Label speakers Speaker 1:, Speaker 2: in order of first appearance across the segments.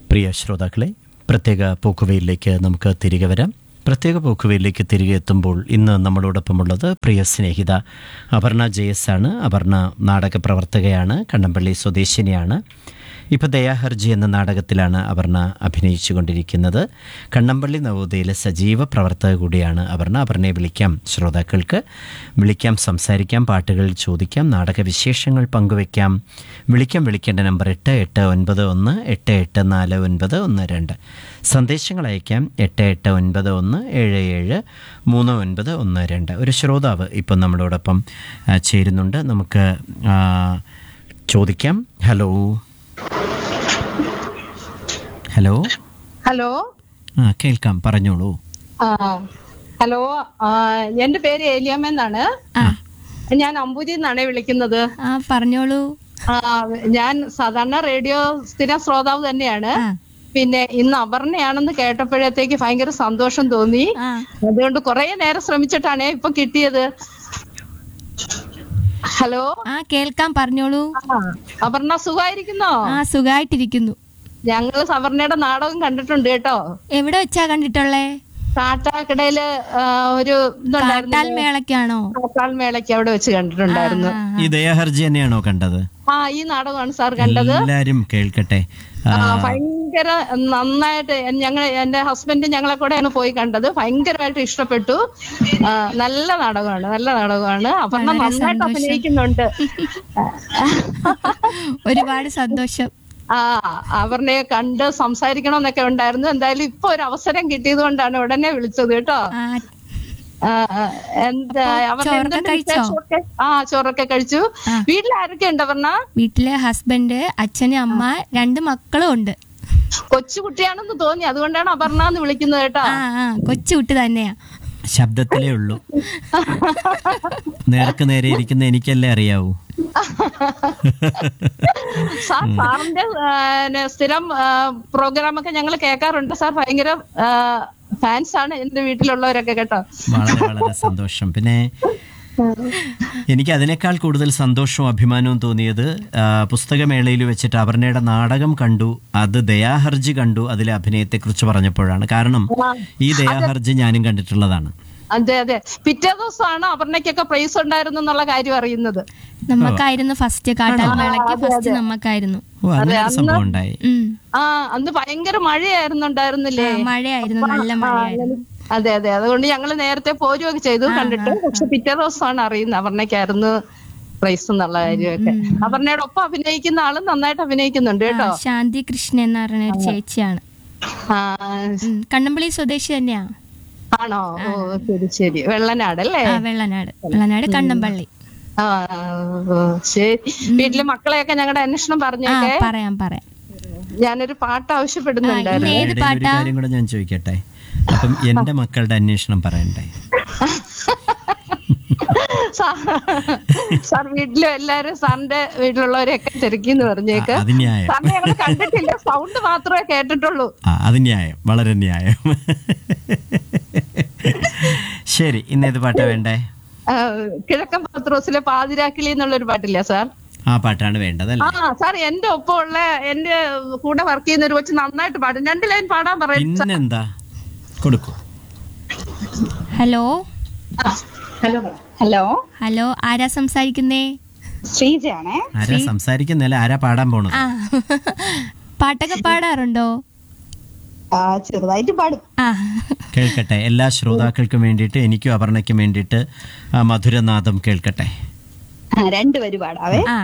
Speaker 1: പ്രിയ ശ്രോതാക്കളെ പ്രത്യേക പോക്കുവയിലേക്ക് നമുക്ക് തിരികെ വരാം പ്രത്യേക പോക്കുവയിലേക്ക് തിരികെ എത്തുമ്പോൾ ഇന്ന് നമ്മളോടൊപ്പമുള്ളത് പ്രിയ സ്നേഹിത അപർണ ജയസ് ആണ് അപർണ നാടക പ്രവർത്തകയാണ് കണ്ണമ്പള്ളി സ്വദേശിനിയാണ് ഇപ്പോൾ ദയാഹർജി എന്ന നാടകത്തിലാണ് അപർണ അഭിനയിച്ചു കൊണ്ടിരിക്കുന്നത് കണ്ണമ്പള്ളി നവോദയയിലെ സജീവ പ്രവർത്തക കൂടിയാണ് അപർണ അപർണയെ വിളിക്കാം ശ്രോതാക്കൾക്ക് വിളിക്കാം സംസാരിക്കാം പാട്ടുകൾ ചോദിക്കാം നാടക വിശേഷങ്ങൾ പങ്കുവയ്ക്കാം വിളിക്കാം വിളിക്കേണ്ട നമ്പർ എട്ട് എട്ട് ഒൻപത് ഒന്ന് എട്ട് എട്ട് നാല് ഒൻപത് ഒന്ന് രണ്ട് സന്ദേശങ്ങൾ അയക്കാം എട്ട് എട്ട് ഒൻപത് ഒന്ന് ഏഴ് ഏഴ് മൂന്ന് ഒൻപത് ഒന്ന് രണ്ട് ഒരു ശ്രോതാവ് ഇപ്പം നമ്മളോടൊപ്പം ആ, ചേരുന്നുണ്ട് നമുക്ക് ആ, ചോദിക്കാം ഹലോ ഹലോ
Speaker 2: ഹലോ
Speaker 1: ആ കേൾക്കാം പറഞ്ഞോളൂ
Speaker 2: ആ ഹലോ ആ, എന്റെ പേര് ഏലിയാമ്മ എന്നാണ് ഞാൻ അമ്പൂരി നിന്നാണ് വിളിക്കുന്നത്
Speaker 3: ആ പറഞ്ഞോളൂ
Speaker 2: ആ, ഞാൻ സാധാരണ റേഡിയോ സ്ഥിരം ശ്രോതാവ് തന്നെയാണ്
Speaker 3: ആ
Speaker 2: പിന്നെ ഇന്ന് അപർണയാണെന്ന് കേട്ടപ്പോഴത്തേക്ക് ഭയങ്കര സന്തോഷം തോന്നി
Speaker 3: ആ
Speaker 2: അതുകൊണ്ട് കുറെ നേരം ശ്രമിച്ചിട്ടാണ് ഇപ്പൊ കിട്ടിയത് ഹലോ
Speaker 3: ആ കേൾക്കാം പറഞ്ഞോളൂ
Speaker 2: ആ, അപർണ സുഖമായിരിക്കുന്നോ
Speaker 3: ആ സുഖായിട്ടിരിക്കുന്നു
Speaker 2: ഞങ്ങള് സവർണയുടെ നാടകം കണ്ടിട്ടുണ്ട് കേട്ടോ
Speaker 3: എവിടെ വെച്ചാ കണ്ടിട്ടുള്ളേ
Speaker 2: കാട്ടാക്കടയില് ആ, ഒരു ഇതുണ്ടായിരുന്നു
Speaker 3: കാട്ടാൽ മേളക്കാണോ
Speaker 2: കാട്ടാൾ മേളയ്ക്ക് അവിടെ വെച്ച് കണ്ടിട്ടുണ്ടായിരുന്നു
Speaker 3: ആ,
Speaker 1: ഈ ദയാഹർജി തന്നെയാണോ കണ്ടത്
Speaker 2: ആ ഈ നാടകമാണ് സാർ കണ്ടത്
Speaker 1: എല്ലാരും കേൾക്കട്ടെ ആ,
Speaker 2: ആ, ഭയങ്കര നന്നായിട്ട് ഞങ്ങൾ എന്റെ ഹസ്ബൻഡ് ഞങ്ങളെ കൂടെയാണ് പോയി കണ്ടത് ഭയങ്കരമായിട്ട് ഇഷ്ടപ്പെട്ടു ആ, നല്ല നാടകമാണ് നല്ല നാടകമാണ് അപർണ
Speaker 3: വളരെ
Speaker 2: നന്നായിട്ട്
Speaker 3: സന്തോഷം.
Speaker 2: അഭിനയിക്കുന്നുണ്ട്
Speaker 3: ഒരുപാട് സന്തോഷം
Speaker 2: ആ അപർണയെ കണ്ട് സംസാരിക്കണമെന്നൊക്കെ ഉണ്ടായിരുന്നു എന്തായാലും ഇപ്പൊ ഒരു അവസരം കിട്ടിയത് കൊണ്ടാണ് ഉടനെ വിളിച്ചത് കേട്ടോ
Speaker 3: ആ
Speaker 2: ആ, ആ, എന്താ അപർണ
Speaker 3: ചോറൊക്കെ
Speaker 2: എന്തുണ്ട്
Speaker 3: കഴിച്ചോ?
Speaker 2: വിശേഷമൊക്കെ? ആ ചോറൊക്കെ കഴിച്ചു
Speaker 3: ആ.
Speaker 2: വീട്ടിൽ ആരൊക്കെ ഉണ്ട് അപർണ
Speaker 3: വീട്ടിലെ ഹസ്ബൻഡ് അച്ഛന് അമ്മ രണ്ട് മക്കളും ഉണ്ട്
Speaker 2: കൊച്ചുകുട്ടിയാണെന്ന് തോന്നി അതുകൊണ്ടാണ് അപർണ എന്ന് വിളിക്കുന്നത് കേട്ടോ
Speaker 3: ആ ആ കൊച്ചുകുട്ടി തന്നെയാ
Speaker 1: ശബ്ദത്തിലേ ഉള്ളൂ നേർക്ക് നേരെ ഇരിക്കുന്ന എനിക്കല്ലേ അറിയാവൂ
Speaker 2: സാർ സാറിന്റെ ആ, നെ, സ്ഥിരം പ്രോഗ്രാം ഒക്കെ ഞങ്ങൾ കേൾക്കാറുണ്ട് സാർ ഭയങ്കര ഫാൻസ് ആണ് എന്റെ വീട്ടിലുള്ളവരൊക്കെ കേട്ടോ
Speaker 1: വളരെ വളരെ സന്തോഷം പിന്നെ എനിക്ക് അതിനേക്കാൾ കൂടുതൽ സന്തോഷവും അഭിമാനവും തോന്നിയത് ആ, പുസ്തകമേളയിൽ വെച്ചിട്ട് അപർണയുടെ നാടകം കണ്ടു അത് ദയാഹർജി കണ്ടു അതിലെ അഭിനയത്തെക്കുറിച്ച് പറഞ്ഞപ്പോഴാണ് കാരണം ഈ ദയാഹർജി ഞാനും കണ്ടിട്ടുള്ളതാണ്
Speaker 2: അതെ അതെ പിറ്റേ ദിവസമാണ് അപർണയ്ക്കൊക്കെ പ്രൈസ് ഉണ്ടായിരുന്നു എന്നുള്ള കാര്യം അറിയുന്നത്
Speaker 3: നമ്മക്കായിരുന്നു ഫസ്റ്റ് കാട്ടാൽ മേളക്ക് ഫസ്റ്റ് നമ്മക്കായിരുന്നു
Speaker 1: ഓ അങ്ങനെ ഒരു സംഭവം ഉണ്ടായി
Speaker 3: ഉം
Speaker 2: ആ അന്ന് ഭയങ്കര മഴയായിരുന്നു ഉണ്ടായിരുന്നില്ലേ
Speaker 3: ആ, മഴയായിരുന്നു നല്ല മഴയായിരുന്നു
Speaker 2: അതെ അതെ അതുകൊണ്ട് ഞങ്ങൾ നേരത്തെ പോരുകയൊക്കെ ചെയ്തു കണ്ടിട്ട് പക്ഷെ പിറ്റേ ദിവസമാണ് അറിയുന്നത് അപർണയ്ക്കായിരുന്നു പ്രൈസ് എന്നുള്ള കാര്യമൊക്കെ അപർണയുടെ ഒപ്പം അഭിനയിക്കുന്ന ആളും നന്നായിട്ട് അഭിനയിക്കുന്നുണ്ട്
Speaker 3: ആ,
Speaker 2: കേട്ടോ
Speaker 3: ശാന്തി കൃഷ്ണൻ എന്ന് പറഞ്ഞ ഒരു ചേച്ചിയാണ്
Speaker 2: ആ
Speaker 3: ഉം, കണ്ണമ്പള്ളി സ്വദേശി തന്നെയാ
Speaker 2: ആണോ ഓ ശരി ശരി വെള്ളനാട് അല്ലേ
Speaker 3: ആ വെള്ളനാട് വെള്ളനാട് കണ്ണമ്പള്ളി
Speaker 2: ആ ഓ, ശരി വീട്ടിലെ മക്കളെയൊക്കെ ഞങ്ങളുടെ അന്വേഷണം
Speaker 3: ആ
Speaker 2: പറഞ്ഞേക്കെ
Speaker 3: പറയാം പറയാം
Speaker 2: ഞാനൊരു പാട്ട്
Speaker 3: ആ,
Speaker 2: ആവശ്യപ്പെടുന്നുണ്ടായിരുന്നു
Speaker 3: ഇന്ന് ഏത്
Speaker 1: ഇടയിൽ ഒരു
Speaker 3: പാട്ടാ
Speaker 1: കാര്യം കൂടെ ഞാൻ ചോദിക്കട്ടെ അപ്പം എന്റെ മക്കളുടെ അന്വേഷണം പറയണ്ടേ
Speaker 2: സാർ സാർ വീട്ടിലും എല്ലാരും സാറിന്റെ വീട്ടിലുള്ളവരെയൊക്കെ തിരക്കിന്ന് പറഞ്ഞേക്ക്
Speaker 1: ആ, അത് ന്യായം
Speaker 2: സാറിനെ ഞങ്ങൾ കണ്ടിട്ടില്ല സൗണ്ട് മാത്രമേ കേട്ടിട്ടുള്ളൂ
Speaker 1: ആ അത് ന്യായം വളരെ ന്യായം ശരി ഇന്ന് ഏത് പാട്ടാ വേണ്ടേ
Speaker 2: ആ, കിഴക്കൻ പത്രോസിലെ പാതിരാക്കിളി എന്നുള്ളൊരു പാട്ടില്ല സാർ
Speaker 1: ആ പാട്ടാണ് വേണ്ടതല്ലേ
Speaker 2: ആ സാർ എന്റെ ഒപ്പമുള്ള എന്റെ കൂടെ വർക്ക് ചെയ്യുന്ന ഒരു കൊച്ചു നന്നായിട്ട് പാടും രണ്ട് ലൈൻ പാടാൻ പറയും
Speaker 1: പിന്നെന്താ കൊടുക്കൂ
Speaker 3: ഹലോ
Speaker 2: ഹലോ
Speaker 4: ഹലോ
Speaker 3: ഹലോ ആരാ സംസാരിക്കുന്നേ
Speaker 4: ശ്രീജയാണേ
Speaker 1: ആരാ സംസാരിക്കുന്നില്ല ആരാ പാടാൻ പോണത്
Speaker 3: ആ പാട്ടൊക്കെ പാടാറുണ്ടോ
Speaker 4: ആ ചെറുതായിട്ട് പാടും
Speaker 3: ആ
Speaker 1: കേൾക്കട്ടെ എല്ലാ ശ്രോതാക്കൾക്കും വേണ്ടിയിട്ട് എനിക്കും അപർണയ്ക്കും വേണ്ടിയിട്ട് ആ മധുരനാദം കേൾക്കട്ടെ
Speaker 4: ആ, രണ്ടുപേര് പാടാവേ
Speaker 3: ആ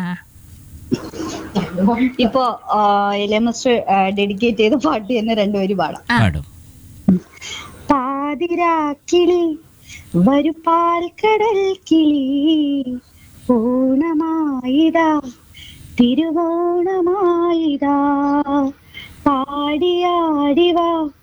Speaker 4: ഇപ്പോ എലമസ്റ്റർ ഡെഡിക്കേറ്റ് ചെയ്ത പാട്ട് തന്നെ രണ്ടുപേര് പാടാം
Speaker 3: ആ.
Speaker 1: പാടും
Speaker 4: പാതിരാക്കിളി വരുപാൽ കടൽ കിളി ഓണമായിതാ തിരുവോണമായിതാ പാടിയാടിവാ